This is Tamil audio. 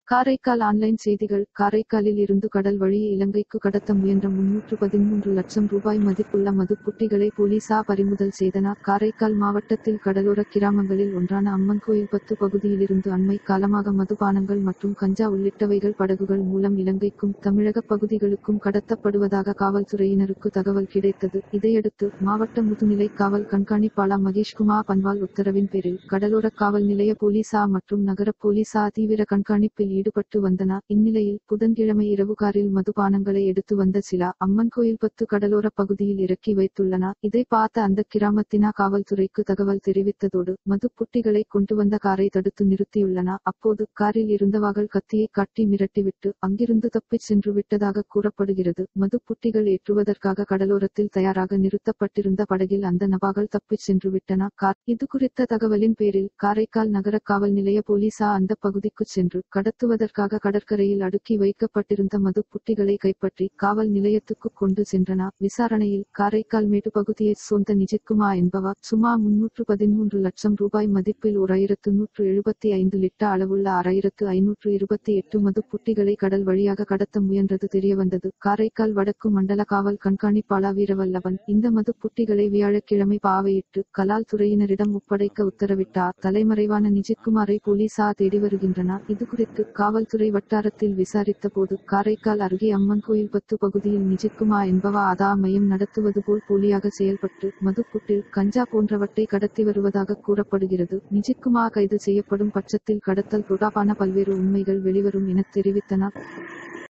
காரைக்கால் ஆன்லைன் செய்திகள் காரைக்காலில் இருந்து கடல் வழியே இலங்கைக்கு கடத்த முயன்ற முன்னூற்று பதிமூன்று லட்சம் ரூபாய் மதிப்புள்ள மதுப்புட்டிகளை போலீசா பறிமுதல் செய்தனர் காரைக்கால் மாவட்டத்தில் கடலோர கிராமங்களில் ஒன்றான அம்மன் கோயில் பத்து பகுதியிலிருந்து அண்மை காலமாக மதுபானங்கள் மற்றும் கஞ்சா உள்ளிட்டவைகள் படகுகள் மூலம் இலங்கைக்கும் தமிழக பகுதிகளுக்கும் கடத்தப்படுவதாக காவல்துறையினருக்கு தகவல் கிடைத்தது இதையடுத்து மாவட்ட முதுநிலை காவல் கண்காணிப்பாளர் மகேஷ்குமார் பன்வால் உத்தரவின் பேரில் கடலோர காவல் நிலைய போலீசா மற்றும் நகர போலீசா தீவிர கண்காணிப்பில் ஈடுபட்டு வந்தனர் இந்நிலையில் புதன்கிழமை இரவு காரில் மதுபானங்களை எடுத்து வந்த சிலா அம்மன் கோயில் பத்து கடலோர பகுதியில் இறக்கி வைத்துள்ளனர் இதை பார்த்த அந்த கிராமத்தினா காவல்துறைக்கு தகவல் தெரிவித்ததோடு மது புட்டிகளை கொண்டு வந்த காரை தடுத்து நிறுத்தியுள்ளனர் அப்போது காரில் இருந்தவர்கள் கத்தியை காட்டி மிரட்டிவிட்டு அங்கிருந்து தப்பிச் சென்று விட்டதாக கூறப்படுகிறது மது புட்டிகள் ஏற்றுவதற்காக கடலோரத்தில் தயாராக நிறுத்தப்பட்டிருந்த படகில் அந்த நபாகள் தப்பிச் சென்று விட்டன கார் இது குறித்த தகவலின் பேரில் காரைக்கால் நகர காவல் நிலைய போலீசா அந்த பகுதிக்கு சென்று கடத்துவதற்காக கடற்கரையில் அடுக்கி வைக்கப்பட்டிருந்த மது புட்டிகளை கைப்பற்றி காவல் நிலையத்துக்கு கொண்டு சென்றனர் விசாரணையில் காரைக்கால் மேடு பகுதியைச் சொந்த நிஜித்குமா என்பவர் சுமார் முன்னூற்று பதிமூன்று லட்சம் ரூபாய் மதிப்பில் ஓர் ஆயிரத்து நூற்று எழுபத்தி ஐந்து லிட்டர் அளவுள்ள ஆறாயிரத்து ஐநூற்று இருபத்தி எட்டு மது புட்டிகளை கடல் வழியாக கடத்த முயன்றது தெரியவந்தது காரைக்கால் வடக்கு மண்டல காவல் கண்காணிப்பாளர் வீரவல்லவன் இந்த மது புட்டிகளை வியாழக்கிழமை பாவையிட்டு கலால் துறையினரிடம் ஒப்படைக்க உத்தரவிட்டார் தலைமறைவான நிஜித்குமாரை போலீசார் தேடி வருகின்றனர் இதுகுறித்து காவல்துறை வட்டாரத்தில் விசாரித்த போது காரைக்கால் அருகே அம்மன் கோயில் பத்து பகுதியில் நிஜித்குமார் என்பவா ஆதா மையம் நடத்துவது போல் போலியாக செயல்பட்டு மதுப்புட்டில் கஞ்சா போன்றவற்றை கடத்தி வருவதாக கூறப்படுகிறது நிஜித்குமார் கைது செய்யப்படும் பட்சத்தில் கடத்தல் தொடர்பான பல்வேறு உண்மைகள் வெளிவரும் என தெரிவித்தனர்